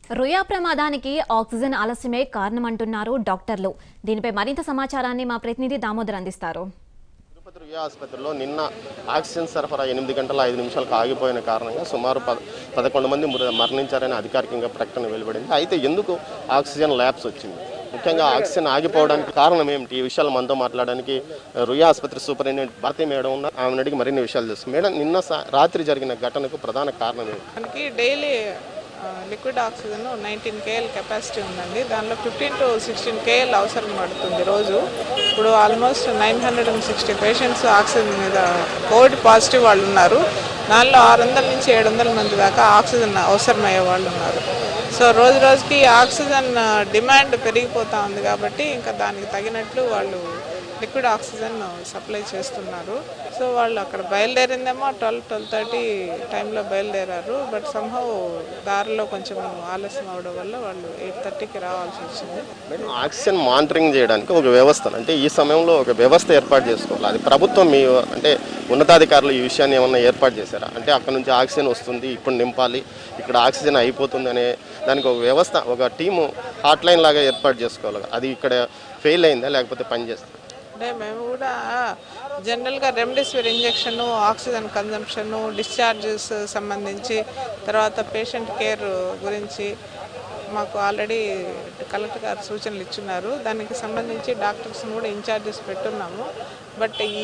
రుయా ప్రమాదానికి ఆక్సిజన్ ఆలస్యమే కారణమంటున్నారు డాక్టర్లు దీనిపై మరింత సమాచారాన్ని మా ప్రతినిధి దామోదర్ అందిస్తారు తిరుపతి రుయా ఆసుపత్రిలో నిన్న ఆక్సిజన్ సరఫరా ఎనిమిది గంటల ఐదు నిమిషాలకు ఆగిపోయిన కారణంగా సుమారు పద పదకొండు మంది మృ- మరణించారని అధికారికంగా ప్రకటన వెలువడింది అయితే ఎందుకు ఆక్సిజన్ ల్యాబ్స్ వచ్చింది ముఖ్యంగా ఆక్సిజన్ ఆగిపోవడానికి కారణం ఏమిటి ఈ విషయాలు మనతో మాట్లాడడానికి రుయా ఆసుపత్రి సూపరింటెండెంట్ భారతీ మేడం ఉన్న ఆమెను అడిగి మరిన్ని విషయాలు తెలుసు మేడం నిన్న సా- రాత్రి జరిగిన ఘటనకు ప్రధాన కారణం ఏమిటి మనకి daily liquid oxygen nineteen KL capacity ఉందండి దానిలో ఫిఫ్టీన్ టు సిక్స్టీన్ కేఎల్ అవసరం పడుతుంది రోజు ఇప్పుడు almost nine hundred and sixty patients oxygen మీద కోవిడ్ పాజిటివ్ వాళ్ళు ఉన్నారు దానిలో ఆరు వందల నుంచి ఏడు వందల మంది దాకా ఆక్సిజన్ అవసరమయ్యే వాళ్ళు ఉన్నారు సో రోజు రోజుకి ఆక్సిజన్ డిమాండ్ పెరిగిపోతూ ఉంది కాబట్టి ఇంకా దానికి తగినట్లు వాళ్ళు లిక్విడ్ ఆక్సిజన్ సప్లై చేస్తున్నారు సో వాళ్ళు అక్కడ బయలుదేరిందేమో ట్వెల్వ్ ట్వెల్వ్ థర్టీ టైంలో బయలుదేరారు బట్ సంహవ్ దారిలో కొంచెం ఆలస్యం అవడం వల్ల వాళ్ళు ఎయిట్ థర్టీకి రావాల్సి వచ్చింది మేడం ఆక్సిజన్ మానిటరింగ్ చేయడానికి ఒక వ్యవస్థ అంటే ఈ సమయంలో ఒక వ్యవస్థ ఏర్పాటు చేసుకోవాలి అది ప్రభుత్వం మీ అంటే ఉన్నతాధికారులు ఈ విషయాన్ని ఏమన్నా ఏర్పాటు చేశారా అంటే అక్కడ నుంచి ఆక్సిజన్ వస్తుంది ఇప్పుడు నింపాలి ఇక్కడ ఆక్సిజన్ అయిపోతుంది అనే దానికి ఒక వ్యవస్థ ఒక టీము హాట్ లైన్ లాగా ఏర్పాటు చేసుకోవాలి అది ఇక్కడ ఫెయిల్ అయిందా లేకపోతే పనిచేస్తుంది అంటే మేము కూడా జనరల్గా remdesivir injection oxygen consumption discharges సంబంధించి తర్వాత పేషెంట్ కేర్ గురించి మాకు ఆల్రెడీ కలెక్టర్ గారు సూచనలు ఇచ్చున్నారు దానికి సంబంధించి డాక్టర్స్ని కూడా ఇన్ఛార్జెస్ పెట్టున్నాము బట్ ఈ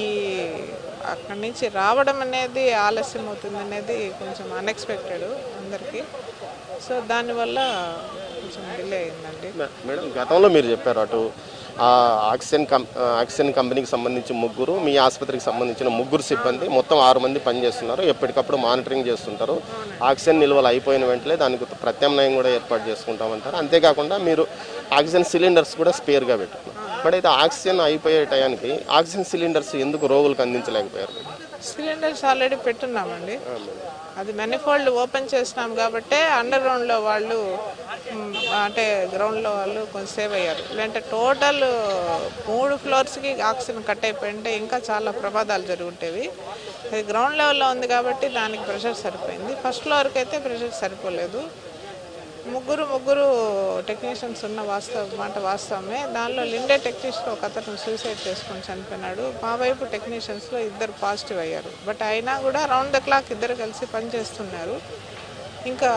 అక్కడి నుంచి రావడం అనేది ఆలస్యం అవుతుంది అనేది కొంచెం అన్ఎక్స్పెక్టెడ్ అందరికీ సో దానివల్ల కొంచెం డిలే అయిందండి మే- మేడం గతంలో మీరు చెప్పారు అటు ఆ ఆక్సిజన్ కం ఆక్సిజన్ కంపెనీకి సంబంధించి ముగ్గురు మీ ఆసుపత్రికి సంబంధించిన ముగ్గురు సిబ్బంది మొత్తం ఆరు మంది పనిచేస్తున్నారు ఎప్పటికప్పుడు మానిటరింగ్ చేస్తుంటారు ఆక్సిజన్ నిల్వలు అయిపోయిన వెంటనే దానికి ప్రత్యామ్నాయం కూడా ఏర్పాటు చేసుకుంటామంటారు అంతేకాకుండా మీరు ఆక్సిజన్ సిలిండర్స్ కూడా స్పేర్గా పెట్టుకున్నారు బట్ అయితే ఆక్సిజన్ అయిపోయే టయానికి ఆక్సిజన్ సిలిండర్స్ ఎందుకు రోగులకు అందించలేకపోయారు సిలిండర్స్ ఆల్రెడీ పెట్టున్నామండి అది మెనిఫోల్డ్ ఓపెన్ చేసినాం కాబట్టే అండర్ గ్రౌండ్లో వాళ్ళు మ్, అంటే గ్రౌండ్లో వాళ్ళు కొంచెం సేవ్ అయ్యారు లేదంటే టోటల్ మూడు ఫ్లోర్స్కి ఆక్సిజన్ కట్ అయిపోయింటే ఇంకా చాలా ప్రమాదాలు జరుగుంటేవి అది గ్రౌండ్ లెవెల్లో ఉంది కాబట్టి దానికి ప్రెషర్ సరిపోయింది ఫస్ట్ ఫ్లోర్కి అయితే ప్రెషర్ సరిపోలేదు ముగ్గురు ముగ్గురు టెక్నీషియన్స్ ఉన్న వాస్తవ మాట వాస్తవమే దానిలో లిండే టెక్నీషియన్ ఒక అతను సూసైడ్ చేసుకొని చనిపోయినాడు మా వైపు టెక్నీషియన్స్లో ఇద్దరు పాజిటివ్ అయ్యారు బట్ అయినా కూడా రౌండ్ ద క్లాక్ ఇద్దరు కలిసి పనిచేస్తున్నారు ఇంకా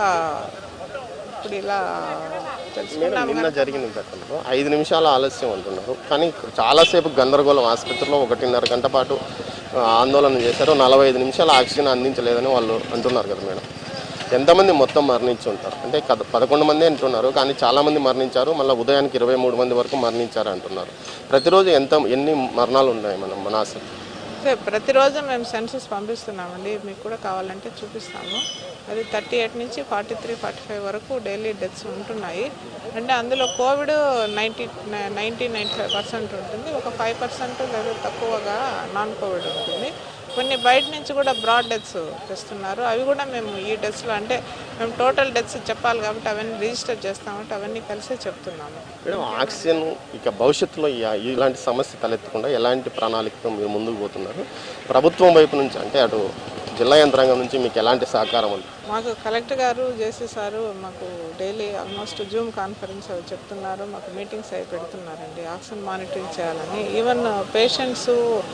ఇప్పుడు ఇలా తెలుసుకున్నాం నిన్న జరిగిన ఘటనలో ఐదు నిమిషాల ఆలస్యం అంటున్నారు కానీ చాలాసేపు గందరగోళం ఆసుపత్రిలో ఒకటిన్నర గంట పాటు ఆ, ఆందోళన చేశారు నలభై ఐదు నిమిషాలు ఆక్సిజన్ అందించలేదని వాళ్ళు అంటున్నారు కదా మేడం ఎంతమంది మొత్తం మరణించి ఉంటారు అంటే కద పదకొండు మంది అంటున్నారు కానీ చాలామంది మరణించారు మళ్ళీ ఉదయానికి ఇరవై మూడు మంది వరకు మరణించారు అంటున్నారు ప్రతిరోజు ఎంత ఎన్ని మరణాలు ఉన్నాయి మనం మన ఆసుపత్రి అంటే ప్రతిరోజు మేము సెన్సస్ పంపిస్తున్నామండి మీకు కూడా కావాలంటే చూపిస్తాము అది థర్టీ ఎయిట్ నుంచి ఫార్టీ త్రీ ఫార్టీ ఫైవ్ వరకు డైలీ డెత్స్ ఉంటున్నాయి అంటే అందులో covid ninety ninety ninety five percent ఉంటుంది ఒక ఫైవ్ పర్సెంట్ లేదా తక్కువగా నాన్ కోవిడ్ ఉంటుంది కొన్ని బయట నుంచి కూడా బ్రాడ్ డెత్స్ తెస్తున్నారు అవి కూడా మేము ఈ డెత్స్లో అంటే మేము టోటల్ డెత్స్ చెప్పాలి కాబట్టి అవన్నీ రిజిస్టర్ చేస్తామంటే అవన్నీ కలిసే చెప్తున్నాము మేడం ఆక్సిజన్ ఇక భవిష్యత్తులో ఈ- ఇలాంటి సమస్య తలెత్తకుండా ఎలాంటి ప్రణాళికతో మీరు ముందుకు పోతున్నారు ప్రభుత్వం వైపు నుంచి అంటే అటు జిల్లా యంత్రాంగం నుంచి మీకు ఎలాంటి సహకారం ఉంది మాకు కలెక్టర్ గారు జేసీ సారు మాకు డైలీ ఆల్మోస్ట్ జూమ్ కాన్ఫరెన్స్ అవి చెప్తున్నారు మాకు మీటింగ్స్ అవి పెడుతున్నారండి ఆక్సిజన్ మానిటరింగ్ చేయాలని ఈవెన్ పేషెంట్స్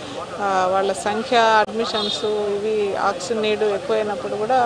వాళ్ళ సంఖ్య అడ్మిషన్స్ ఇవి ఆక్సిజన్ నీడ్ ఎక్కువైనప్పుడు కూడా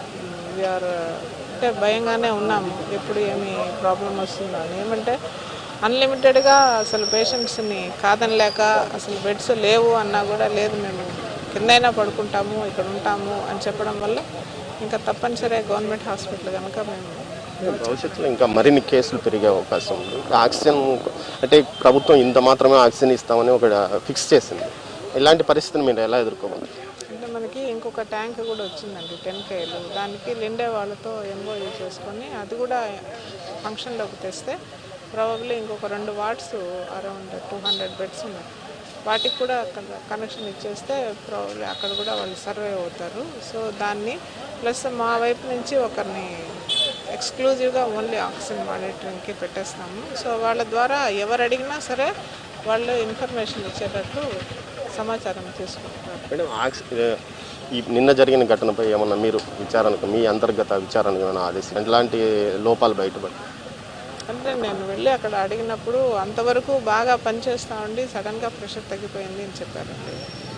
వీఆర్ అంటే భయంగానే ఉన్నాము ఎప్పుడు ఏమి ప్రాబ్లం వస్తుందని ఏమంటే అన్లిమిటెడ్గా అసలు పేషెంట్స్ని కాదనలేక అసలు బెడ్స్ లేవు అన్నా కూడా లేదు మేము కిందైనా పడుకుంటాము ఇక్కడ ఉంటాము అని చెప్పడం వల్ల ఇంకా తప్పనిసరిగా గవర్నమెంట్ హాస్పిటల్ కనుక మేము భవిష్యత్తులో ఇంకా మరిన్ని కేసులు పెరిగే అవకాశం ఉంది ఆక్సిజన్ అంటే ప్రభుత్వం ఇంత మాత్రమే ఆక్సిజన్ ఇస్తామని ఒక ఫిక్స్ చేసింది ఇలాంటి పరిస్థితిని మీరు ఎలా ఎదుర్కోవాలి అంటే మనకి ఇంకొక ట్యాంక్ కూడా వచ్చిందండి టెన్ కేలు దానికి లిండే వాళ్ళతో ఎంఓయూ చేసుకొని అది కూడా ఫంక్షన్లోకి తెస్తే ప్రాబబ్లీ ఇంకొక రెండు wards around two hundred beds ఉన్నాయి వాటికి కూడా కనెక్షన్ ఇచ్చేస్తే ప్రాబబ్లీ అక్కడ కూడా వాళ్ళు సర్వే అవుతారు సో దాన్ని ప్లస్ మా వైపు నుంచి ఒకరిని ఎక్స్క్లూజివ్గా ఓన్లీ ఆక్సిజన్ మానిటరింగ్కి పెట్టేస్తాము సో వాళ్ళ ద్వారా ఎవరు అడిగినా సరే వాళ్ళు ఇన్ఫర్మేషన్ ఇచ్చేటట్టు సమాచారం తీసుకుంటారు మేడం ఆక్సి ఈ నిన్న జరిగిన ఘటనపై ఏమన్నా మీరు విచారణకు మీ అంతర్గత విచారణకు ఏమైనా ఆదేశం ఎలాంటి లోపాలు బయటపడి అంటే నేను వెళ్ళి అక్కడ అడిగినప్పుడు అంతవరకు బాగా పనిచేస్తా ఉండి సడన్గా ప్రెషర్ తగ్గిపోయింది అని చెప్పారండి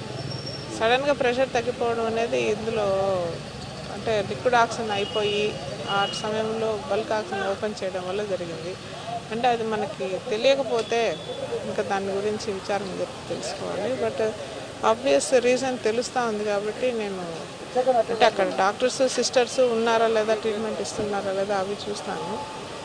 సడన్గా ప్రెషర్ తగ్గిపోవడం అనేది ఇందులో అంటే లిక్విడ్ ఆక్సిజన్ అయిపోయి ఆ సమయంలో బల్క్ ఆక్సిజన్ ఓపెన్ చేయడం వల్ల జరిగింది అంటే అది మనకి తెలియకపోతే ఇంకా దాని గురించి విచారణ జరిపి తెలుసుకోవాలి బట్ ఆబ్వియస్ రీజన్ తెలుస్తూ ఉంది కాబట్టి నేను అంటే అక్కడ డాక్టర్స్ సిస్టర్స్ ఉన్నారా లేదా ట్రీట్మెంట్ ఇస్తున్నారా లేదా అవి చూస్తాను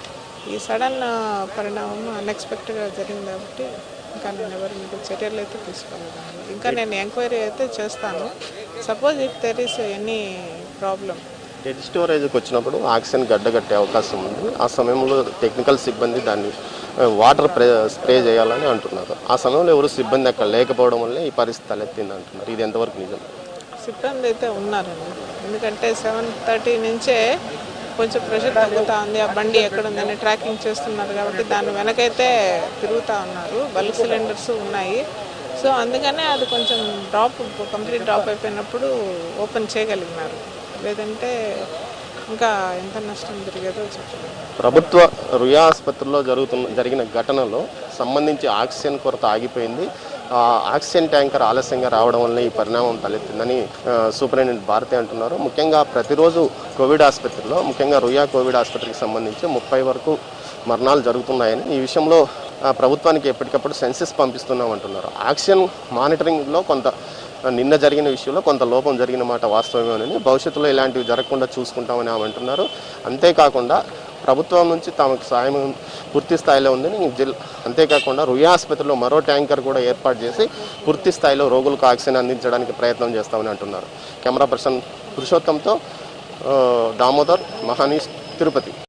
ఈ సడన్ పరిణామం అన్ఎక్స్పెక్టెడ్గా జరిగింది కాబట్టి ఇంకా నేను ఎవరి మీద చర్యలు అయితే తీసుకోలేదండి ఇంకా నేను ఎంక్వైరీ అయితే చేస్తాను suppose if there is any problem dead స్టోరేజ్కి వచ్చినప్పుడు ఆక్సిజన్ గడ్డగట్టే అవకాశం ఉంది ఆ సమయంలో టెక్నికల్ సిబ్బంది దాన్ని ఆ, వాటర్ ప్రే స్ప్రే చేయాలని అంటున్నారు ఆ సమయంలో ఎవరు సిబ్బంది అక్కడ లేకపోవడం వల్లే ఈ పరిస్థితి తలెత్తింది అంటున్నారు ఇది ఎంతవరకు నిజం సిబ్బంది అయితే ఉన్నారండి ఎందుకంటే సెవెన్ థర్టీ నుంచే కొంచెం ప్రెషర్ తగ్గుతూ ఉంది ఆ బండి ఎక్కడ ఉందని ట్రాకింగ్ చేస్తున్నారు కాబట్టి దాని వెనకైతే తిరుగుతూ ఉన్నారు బల్క్ సిలిండర్స్ ఉన్నాయి సో అందుకనే అది కొంచెం డ్రాప్ కంప్లీట్ డ్రాప్ అయిపోయినప్పుడు ఓపెన్ చేయగలిగినారు లేదంటే ఇంకా ఎంత నష్టం జరిగేదో చెప్పలేదు ప్రభుత్వ రుయా ఆసుపత్రిలో జరుగుతున్న జరిగిన ఘటనలో సంబంధించి ఆక్సిజన్ కొరత ఆగిపోయింది ఆ ఆక్సిజన్ ట్యాంకర్ ఆలస్యంగా రావడం వల్ల ఈ పరిణామం తలెత్తిందని ఆ, సూపరింటెండెంట్ భారతి అంటున్నారు ముఖ్యంగా ప్రతిరోజు కోవిడ్ ఆసుపత్రిలో ముఖ్యంగా రుయా కోవిడ్ ఆసుపత్రికి సంబంధించి ముప్పై వరకు మరణాలు జరుగుతున్నాయని ఈ విషయంలో ఆ, ప్రభుత్వానికి ఎప్పటికప్పుడు సెన్సెస్ పంపిస్తున్నాం అంటున్నారు ఆక్సిజన్ మానిటరింగ్లో కొంత నిన్న జరిగిన విషయంలో కొంత లోపం జరిగిన మాట వాస్తవమేనని భవిష్యత్తులో ఇలాంటివి జరగకుండా చూసుకుంటామని ఆమె అంటున్నారు అంతేకాకుండా ప్రభుత్వం నుంచి తమకు సాయం పూర్తి స్థాయిలో ఉందని జిల్ అంతేకాకుండా రుయా ఆసుపత్రిలో మరో ట్యాంకర్ కూడా ఏర్పాటు చేసి పూర్తి స్థాయిలో రోగులకు ఆక్సిజన్ అందించడానికి ప్రయత్నం చేస్తామని అంటున్నారు కెమెరా పర్సన్ పురుషోత్తంతో ఆ, దామోదర్ మహానీష్ తిరుపతి